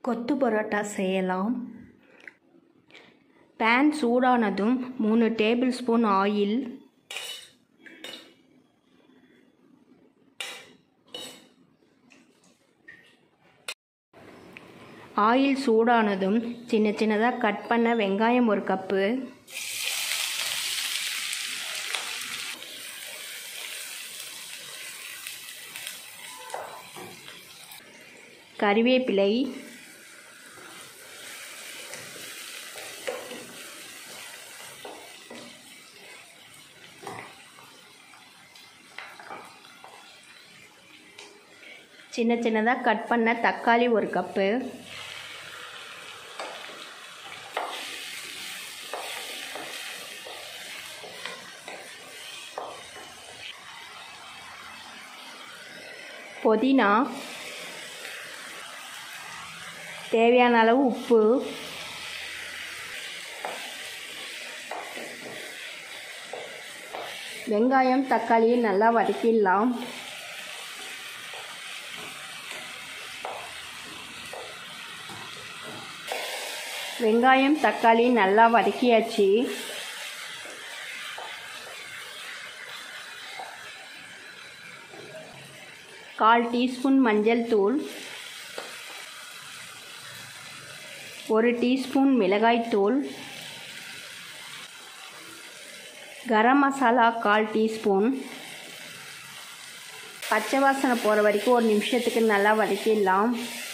கொத்து பரோட்டா செய்யலாம் பேன் சூடானதும் மூணு டேபிள் ஸ்பூன் ஆயில் ஆயில் சூடானதும் சின்ன சின்னதாக கட் பண்ண வெங்காயம் ஒரு கப்பு கறிவேப்பிலை சின்ன சின்னதாக கட் பண்ண தக்காளி ஒரு கப்பு புதினா தேவையான அளவு உப்பு வெங்காயம் தக்காளியை நல்லா வதக்கிடலாம் வெங்காயம் தக்காளி நல்லா வதக்கியாச்சு கால் டீஸ்பூன் மஞ்சள் தூள் ஒரு டீஸ்பூன் மிளகாய்த்தூள் கரம் மசாலா கால் டீஸ்பூன் பச்சை வாசனை போகிற வரைக்கும் ஒரு நிமிஷத்துக்கு நல்லா வதக்கிடலாம்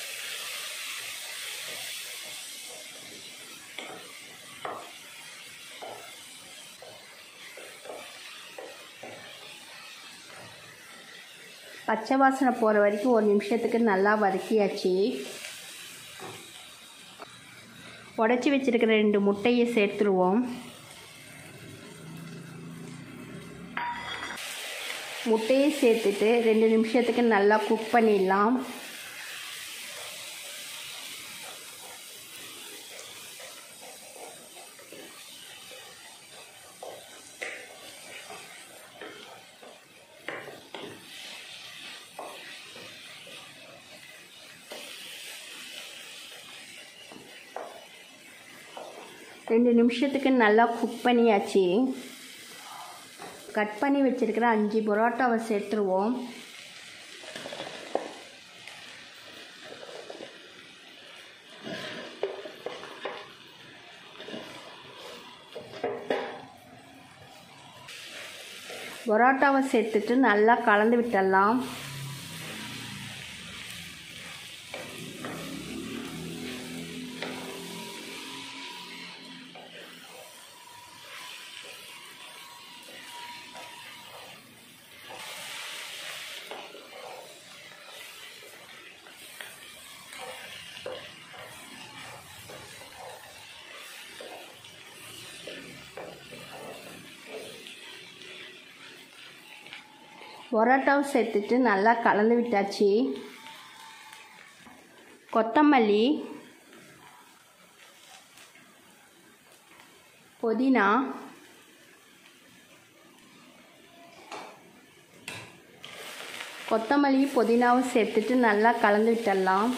பச்சை வாசனை போகிற வரைக்கும் ஒரு நிமிஷத்துக்கு நல்லா வதக்கியாச்சு உடச்சி வச்சுருக்கிற ரெண்டு முட்டையை சேர்த்துருவோம் முட்டையை சேர்த்துட்டு ரெண்டு நிமிஷத்துக்கு நல்லா குக் பண்ணிடலாம் ரெண்டு நிமிஷத்துக்கு நல்லா குக் பண்ணியாச்சு கட் பண்ணி வச்சுருக்கிற அஞ்சு பரோட்டாவை சேர்த்துருவோம் பரோட்டாவை சேர்த்துட்டு நல்லா கலந்து விட்டுடலாம் பரோட்டாவை சேர்த்துட்டு நல்லா கலந்து விட்டாச்சு கொத்தமல்லி புதினா கொத்தமல்லி புதினாவை சேர்த்துட்டு நல்லா கலந்து விட்டுடலாம்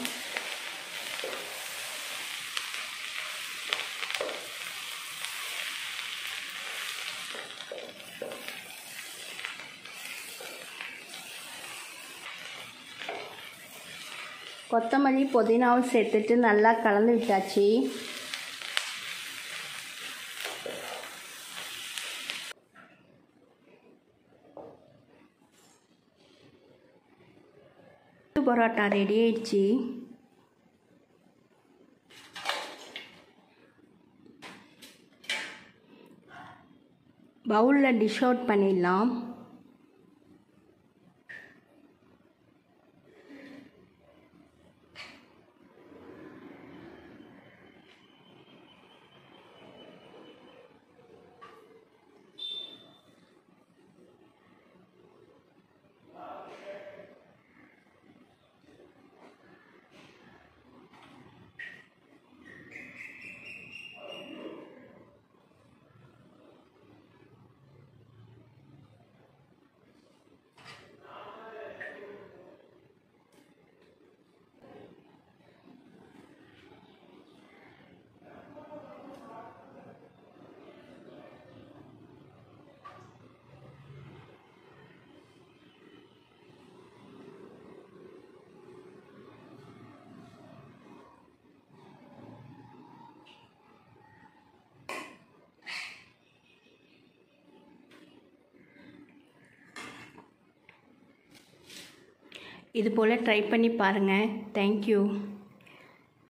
கொத்தமல்லி புதினாவை சேர்த்துட்டு நல்லா கலந்து விட்டாச்சு பரோட்டா ரெடி ஆயிடுச்சு பவுலில் டிஷ் அவுட் பண்ணிடலாம் இது போல் ட்ரை பண்ணி பாருங்கள் தேங்க்யூ